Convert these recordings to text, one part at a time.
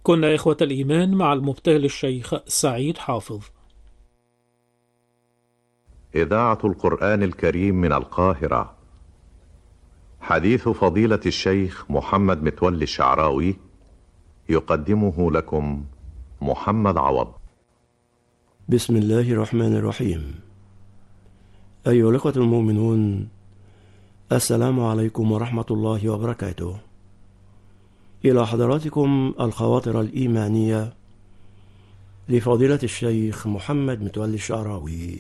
كنا إخوة الإيمان مع المبتهل الشيخ سعيد حافظ إذاعة القرآن الكريم من القاهرة حديث فضيلة الشيخ محمد متولي الشعراوي يقدمه لكم محمد عوض بسم الله الرحمن الرحيم أيها الأخوة المؤمنون السلام عليكم ورحمة الله وبركاته إلى حضراتكم الخواطر الإيمانية لفضيلة الشيخ محمد متولي الشعراوي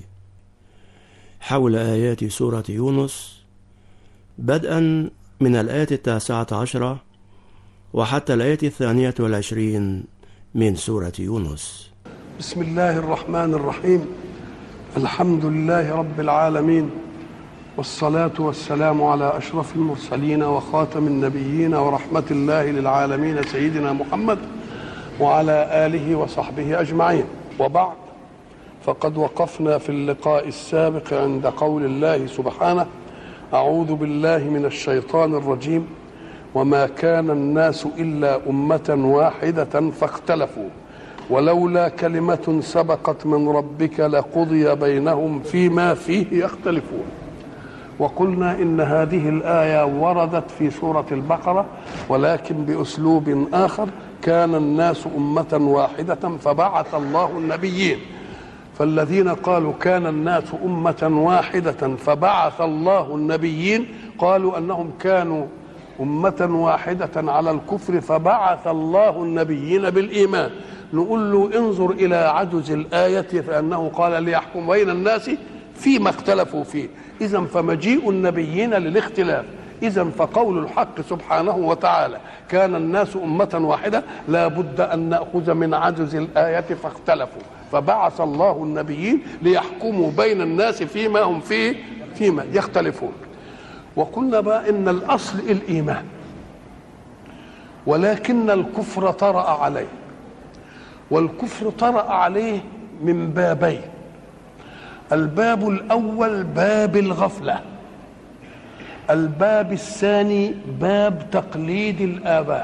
حول آيات سورة يونس بدءا من الآية التاسعة عشرة وحتى الآية الثانية والعشرين من سورة يونس بسم الله الرحمن الرحيم الحمد لله رب العالمين والصلاة والسلام على أشرف المرسلين وخاتم النبيين ورحمة الله للعالمين سيدنا محمد وعلى آله وصحبه أجمعين وبعد فقد وقفنا في اللقاء السابق عند قول الله سبحانه أعوذ بالله من الشيطان الرجيم وما كان الناس إلا أمة واحدة فاختلفوا ولولا كلمة سبقت من ربك لقضي بينهم فيما فيه يختلفون وقلنا إن هذه الآية وردت في سورة البقرة ولكن بأسلوب آخر كان الناس أمة واحدة فبعث الله النبيين فالذين قالوا كان الناس أمة واحدة فبعث الله النبيين قالوا أنهم كانوا أمة واحدة على الكفر فبعث الله النبيين بالإيمان نقول له انظر إلى عجز الآية فأنه قال ليحكم بين الناس فيما اختلفوا فيه إذا فمجيء النبيين للاختلاف إذا فقول الحق سبحانه وتعالى كان الناس أمة واحدة لا بد أن نأخذ من عجز الآية فاختلفوا فبعث الله النبيين ليحكموا بين الناس فيما هم فيه فيما يختلفون وقلنا بقى إن الأصل الإيمان ولكن الكفر طرأ عليه والكفر طرأ عليه من بابين الباب الأول باب الغفلة الباب الثاني باب تقليد الآباء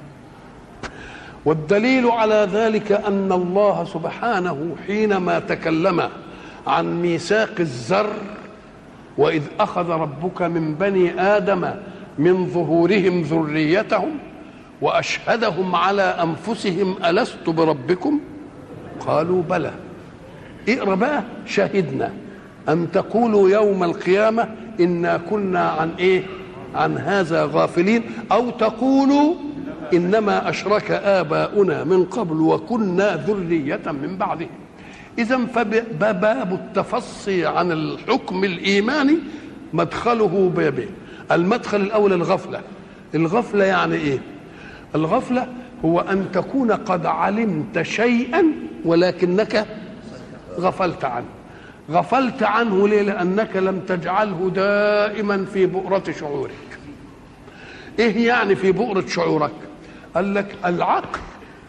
والدليل على ذلك أن الله سبحانه حينما تكلم عن ميثاق الزر وإذ أخذ ربك من بني آدم من ظهورهم ذريتهم وأشهدهم على أنفسهم ألست بربكم قالوا بلى اقرا بقى شهدنا أن تقولوا يوم القيامة إنا كنا عن إيه عن هذا غافلين أو تقولوا إنما أشرك آباؤنا من قبل وكنا ذرية من بعدهم إذا فباب التفصي عن الحكم الإيماني مدخله بابين المدخل الأول الغفلة الغفلة يعني إيه الغفلة هو أن تكون قد علمت شيئا ولكنك غفلت عنه غفلت عنه ليه لأنك لم تجعله دائما في بؤرة شعورك إيه يعني في بؤرة شعورك قال لك العقل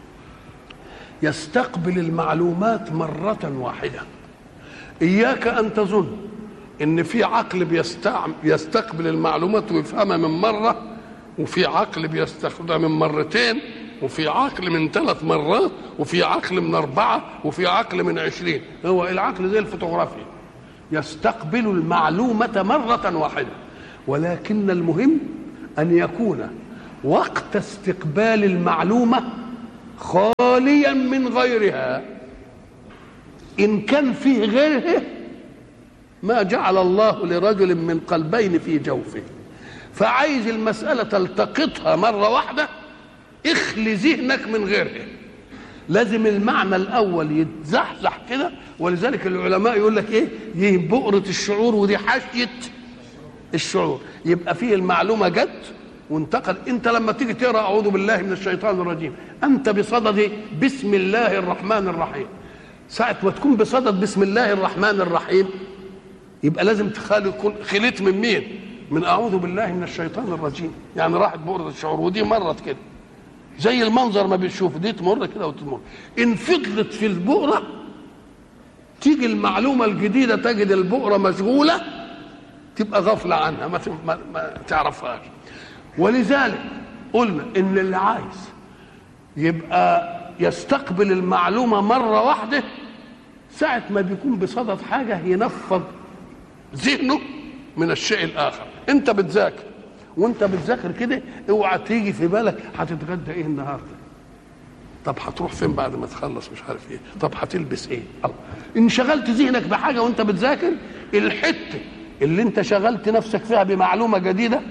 يستقبل المعلومات مرة واحدة إياك أن تظن إن في عقل بيستقبل المعلومات ويفهمها من مرة وفي عقل بيستخدمها من مرتين وفي عقل من ثلاث مرات وفي عقل من أربعة وفي عقل من عشرين هو العقل زي الفوتوغرافيا يستقبل المعلومة مرة واحدة ولكن المهم أن يكون وقت استقبال المعلومة خاليا من غيرها إن كان فيه غيره ما جعل الله لرجل من قلبين في جوفه فعايز المسألة تلتقطها مرة واحدة اخلي ذهنك من غيرها لازم المعنى الأول يتزحزح كده ولذلك العلماء يقول لك ايه دي بؤرة الشعور ودي حاشية الشعور يبقى فيه المعلومة جت وانتقل انت لما تيجي تقرا اعوذ بالله من الشيطان الرجيم انت بصدد بسم الله الرحمن الرحيم ساعة ما تكون بصدد بسم الله الرحمن الرحيم يبقى لازم تخلي خليت من مين؟ من اعوذ بالله من الشيطان الرجيم يعني راحت بؤرة الشعور ودي مرت كده زي المنظر ما بتشوف دي تمر كده وتمر ان فضلت في البؤرة تيجي المعلومة الجديدة تجد البؤرة مشغولة تبقى غفلة عنها ما, ما, ما تعرفهاش ولذلك قلنا ان اللي عايز يبقى يستقبل المعلومه مره واحده ساعه ما بيكون بصدد حاجه ينفض ذهنه من الشيء الاخر انت بتذاكر وانت بتذاكر كده اوعى تيجي في بالك هتتغدى ايه النهارده طب هتروح فين بعد ما تخلص مش عارف ايه طب هتلبس ايه الله انشغلت ذهنك بحاجه وانت بتذاكر الحته اللي انت شغلت نفسك فيها بمعلومه جديده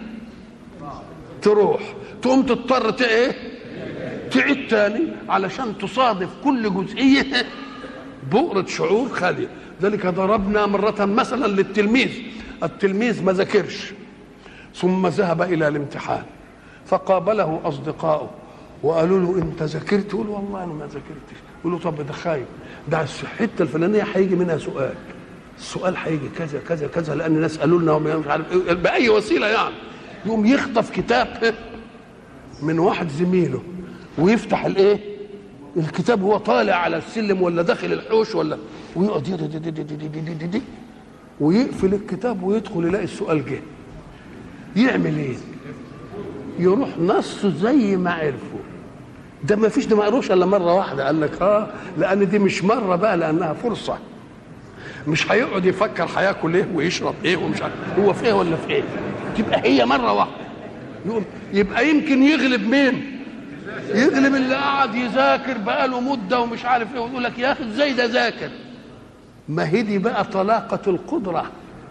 تروح تقوم تضطر ت- ايه تعيد تاني علشان تصادف كل جزئيه بؤرة شعور خالية ذلك ضربنا مرة مثلا للتلميذ التلميذ ما ذاكرش ثم ذهب إلى الامتحان فقابله أصدقائه وقالوا له أنت ذاكرت يقول والله أنا ما ذاكرتش يقول له طب ده خايف ده الحتة الفلانية هيجي منها سؤال السؤال هيجي كذا كذا كذا لأن الناس قالوا لنا وما- مش عارف إيه، بأي وسيلة يعني يقوم يخطف كتاب من واحد زميله ويفتح الايه الكتاب هو طالع على السلم ولا داخل الحوش ولا ويقعد يدي دي دي دي دي دي دي دي دي ويقفل الكتاب ويدخل يلاقي السؤال جه يعمل ايه يروح نصه زي ما عرفه ده ما فيش ده ما قروش الا مره واحده قال لك اه لان دي مش مره بقى لانها فرصه مش هيقعد يفكر هياكل ايه ويشرب ايه ومش عارف هو في ايه ولا في ايه تبقى هي مره واحده يقوم يبقى يمكن يغلب مين يغلب اللي قعد يذاكر بقاله مده ومش عارف ايه ويقول لك يا اخي ازاي ده ذاكر ما هي دي بقى طلاقه القدره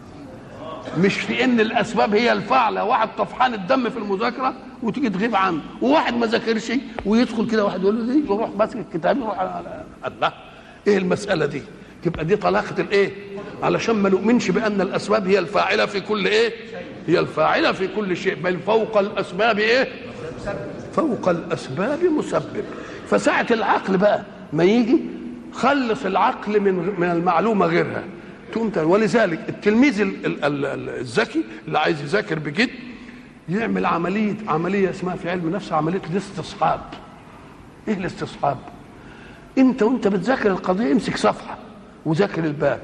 مش في ان الاسباب هي الفاعله واحد طفحان الدم في المذاكره وتيجي تغيب عنه وواحد ما ذاكرش ويدخل كده واحد يقول له دي يروح ماسك الكتاب يروح على- الله ايه المساله دي تبقى دي طلاقه الايه علشان ما نؤمنش بان الاسباب هي الفاعله في كل ايه هي الفاعله في كل شيء بل فوق الاسباب ايه فوق الاسباب مسبب فساعه العقل بقى ما يجي خلص العقل من من المعلومه غيرها تقوم تاني. ولذلك التلميذ ال- ال- ال- ال- الذكي اللي عايز يذاكر بجد يعمل عمليه عمليه اسمها في علم النفس عمليه الاستصحاب ايه الاستصحاب انت وانت بتذاكر القضيه امسك صفحه وذاكر الباب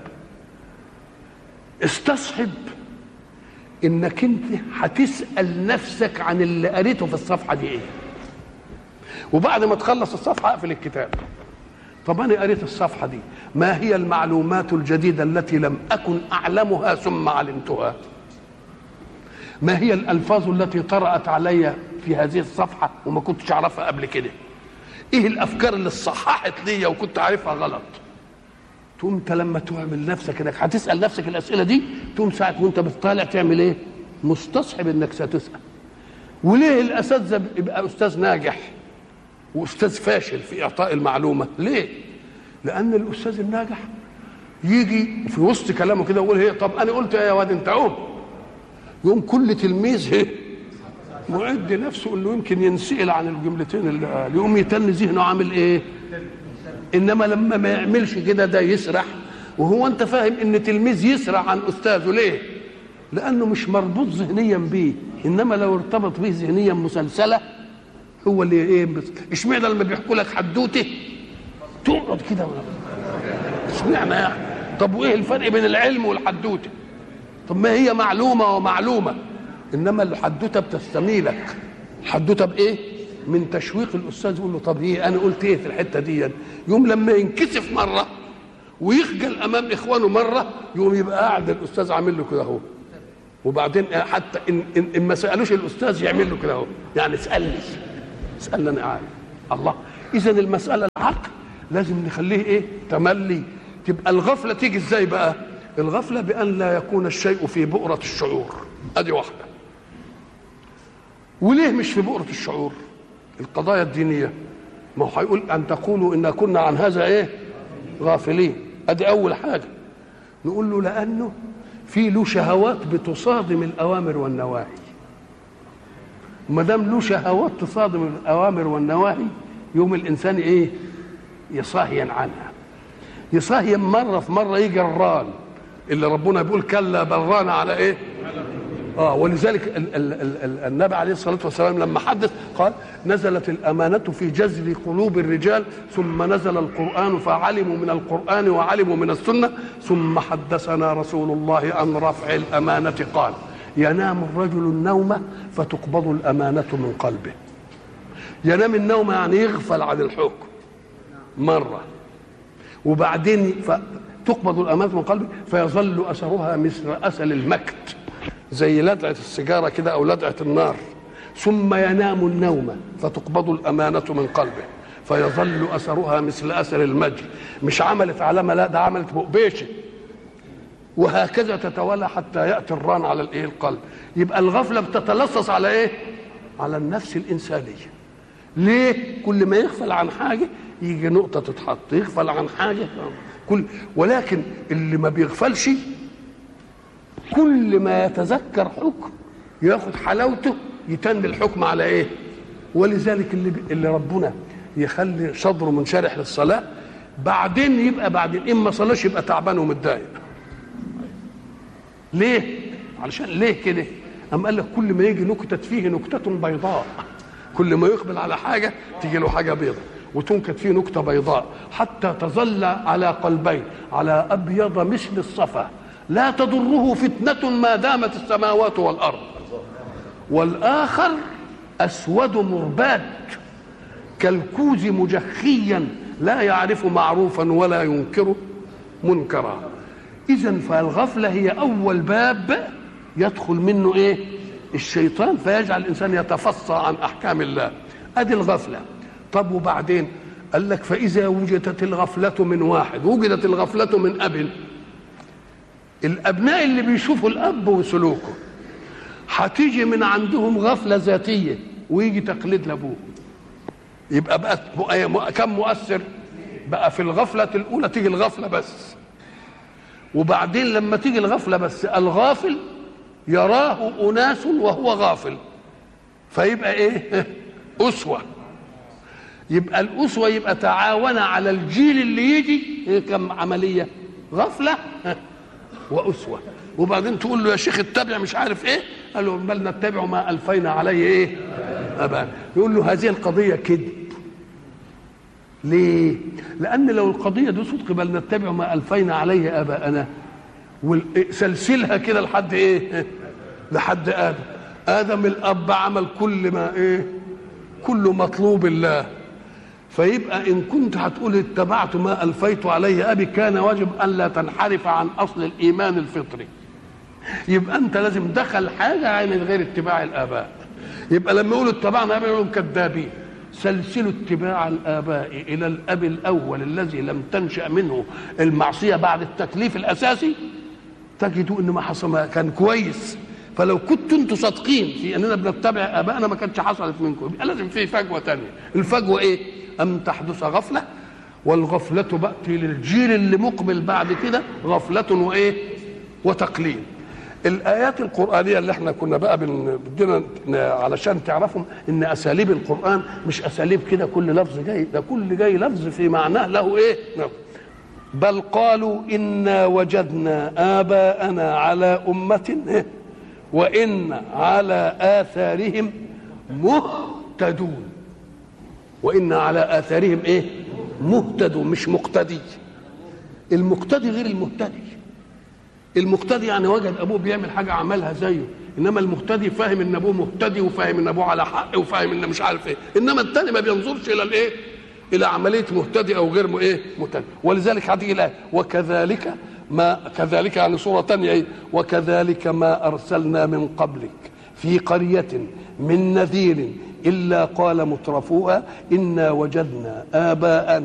استصحب انك انت هتسال نفسك عن اللي قريته في الصفحه دي ايه وبعد ما تخلص الصفحه اقفل الكتاب طب انا قريت الصفحه دي ما هي المعلومات الجديده التي لم اكن اعلمها ثم علمتها ما هي الالفاظ التي طرات علي في هذه الصفحه وما كنتش اعرفها قبل كده ايه الافكار اللي صححت ليا وكنت عارفها غلط تقوم انت لما تعمل نفسك انك هتسال نفسك الاسئله دي تقوم ساعه وانت بتطالع تعمل ايه مستصحب انك ستسال وليه الاساتذه يبقى استاذ ناجح واستاذ فاشل في اعطاء المعلومه ليه لان الاستاذ الناجح يجي في وسط كلامه كده يقول هي طب انا قلت ايه يا واد انت قوم يقوم كل تلميذ هي معد نفسه انه يمكن ينسال عن الجملتين اللي قال يقوم يتن ذهنه عامل ايه انما لما ما يعملش كده ده يسرح وهو انت فاهم ان تلميذ يسرح عن استاذه ليه لانه مش مربوط ذهنيا بيه انما لو ارتبط به ذهنيا مسلسله هو اللي ايه بس- اشمعنى لما بيحكوا لك حدوته تقعد كده اشمعنى يعني طب وايه الفرق بين العلم والحدوته طب ما هي معلومه ومعلومه انما الحدوته بتستميلك الحدوته بايه من تشويق الاستاذ يقول له طب ايه انا قلت ايه في الحته دي يوم لما ينكسف مره ويخجل امام اخوانه مره يقوم يبقى قاعد الاستاذ عامل له كده اهو وبعدين حتى ان ان, إن ما سالوش الاستاذ يعمل له كده اهو يعني اسالني اسالني انا عارف الله اذا المساله العقل لازم نخليه ايه تملي تبقى الغفله تيجي ازاي بقى الغفله بان لا يكون الشيء في بؤره الشعور ادي واحده وليه مش في بؤره الشعور القضايا الدينيه ما هو هيقول ان تقولوا ان كنا عن هذا ايه غافلين ادي اول حاجه نقول له لانه في له شهوات بتصادم الاوامر والنواهي ما دام له شهوات تصادم الاوامر والنواهي يوم الانسان ايه يصهين عنها يصهين مره في مره يجي الران اللي ربنا بيقول كلا بل ران على ايه اه ولذلك ال ال ال ال النبي عليه الصلاه والسلام لما حدث قال نزلت الامانه في جذر قلوب الرجال ثم نزل القران فعلموا من القران وعلموا من السنه ثم حدثنا رسول الله عن رفع الامانه قال ينام الرجل النوم فتقبض الامانه من قلبه ينام النوم يعني يغفل عن الحكم مرة وبعدين ف- تقبض الأمانة من قلبه فيظل أثرها مثل أثل المكت زي لدعة السيجارة كده أو لدعة النار ثم ينام النوم فتقبض الأمانة من قلبه فيظل أثرها مثل أثر المجل مش عملت علامة لا ده عملت بقبيشة وهكذا تتوالى حتى يأتي الران على الإيه القلب يبقى الغفلة بتتلصص على إيه على النفس الإنسانية ليه كل ما يغفل عن حاجة يجي نقطة تتحط يغفل عن حاجة كل ولكن اللي ما بيغفلش كل ما يتذكر حكم ياخد حلاوته يتن الحكم على ايه ولذلك اللي اللي ربنا يخلي صدره منشرح للصلاه بعدين يبقى بعدين اما صلاش يبقى تعبان ومتضايق ليه علشان ليه كده أم قال لك كل ما يجي نكتة فيه نكتة بيضاء كل ما يقبل على حاجة تيجي له حاجة بيضاء وتنكت فيه نكتة بيضاء حتى تظل على قلبين على أبيض مثل الصفا لا تضره فتنة ما دامت السماوات والأرض والآخر أسود مرباد كالكوز مجخيا لا يعرف معروفا ولا ينكر منكرا إذا فالغفلة هي أول باب يدخل منه إيه الشيطان فيجعل الإنسان يتفصى عن أحكام الله أدي الغفلة طب وبعدين قال لك فإذا وجدت الغفلة من واحد وجدت الغفلة من أب الأبناء اللي بيشوفوا الأب وسلوكه هتيجي من عندهم غفلة ذاتية ويجي تقليد لأبوه يبقى بقى مؤ- كم مؤثر بقى في الغفلة الأولى تيجي الغفلة بس وبعدين لما تيجي الغفلة بس الغافل يراه أناس وهو غافل فيبقى إيه أسوة يبقى الأسوة يبقى تعاون على الجيل اللي يجي إيه كم عملية غفلة وأسوة وبعدين تقول له يا شيخ اتبع مش عارف ايه قال له بل نتبع ما الفينا عليه ايه ابانا يقول له هذه القضيه كذب ليه لان لو القضيه دي صدق بل نتبع ما الفينا عليه اباءنا وسلسلها كده لحد ايه لحد ادم ادم الاب عمل كل ما ايه كل مطلوب الله فيبقى ان كنت هتقول اتبعت ما الفيت عليه ابي كان واجب الا تنحرف عن اصل الايمان الفطري يبقى انت لازم دخل حاجه عن غير اتباع الاباء يبقى لما يقولوا اتبعنا اباء يقولوا كذابين سلسلوا اتباع الاباء الى الاب الاول الذي لم تنشا منه المعصيه بعد التكليف الاساسي تجدوا ان ما حصل ما كان كويس فلو كنتوا انتوا صادقين في اننا بنتبع ابائنا ما كانتش حصلت منكم يبقى لازم في فجوه تانية الفجوه ايه ام تحدث غفله والغفله باتي للجيل اللي مقبل بعد كده غفله وايه وتقليد الايات القرانيه اللي احنا كنا بقى بن- بدنا ن- علشان تعرفهم ان اساليب القران مش اساليب كده كل لفظ جاي ده كل جاي لفظ في معناه له ايه نعم. بل قالوا انا وجدنا اباءنا على امه إيه؟ وان على اثارهم مهتدون وان على اثارهم ايه مهتدون مش مقتدي المقتدي غير المهتدي المقتدي يعني وجد ابوه بيعمل حاجه عملها زيه انما المهتدي فاهم ان ابوه مهتدي وفاهم ان ابوه على حق وفاهم ان مش عارف ايه انما التاني ما بينظرش الى الايه الى عمليه مهتدي او غير م- ايه مهتدي ولذلك هتيجي الايه وكذلك ما كذلك يعني صوره ثانيه ايه وكذلك ما ارسلنا من قبلك في قريه من نذير الا قال مترفوها انا وجدنا اباءنا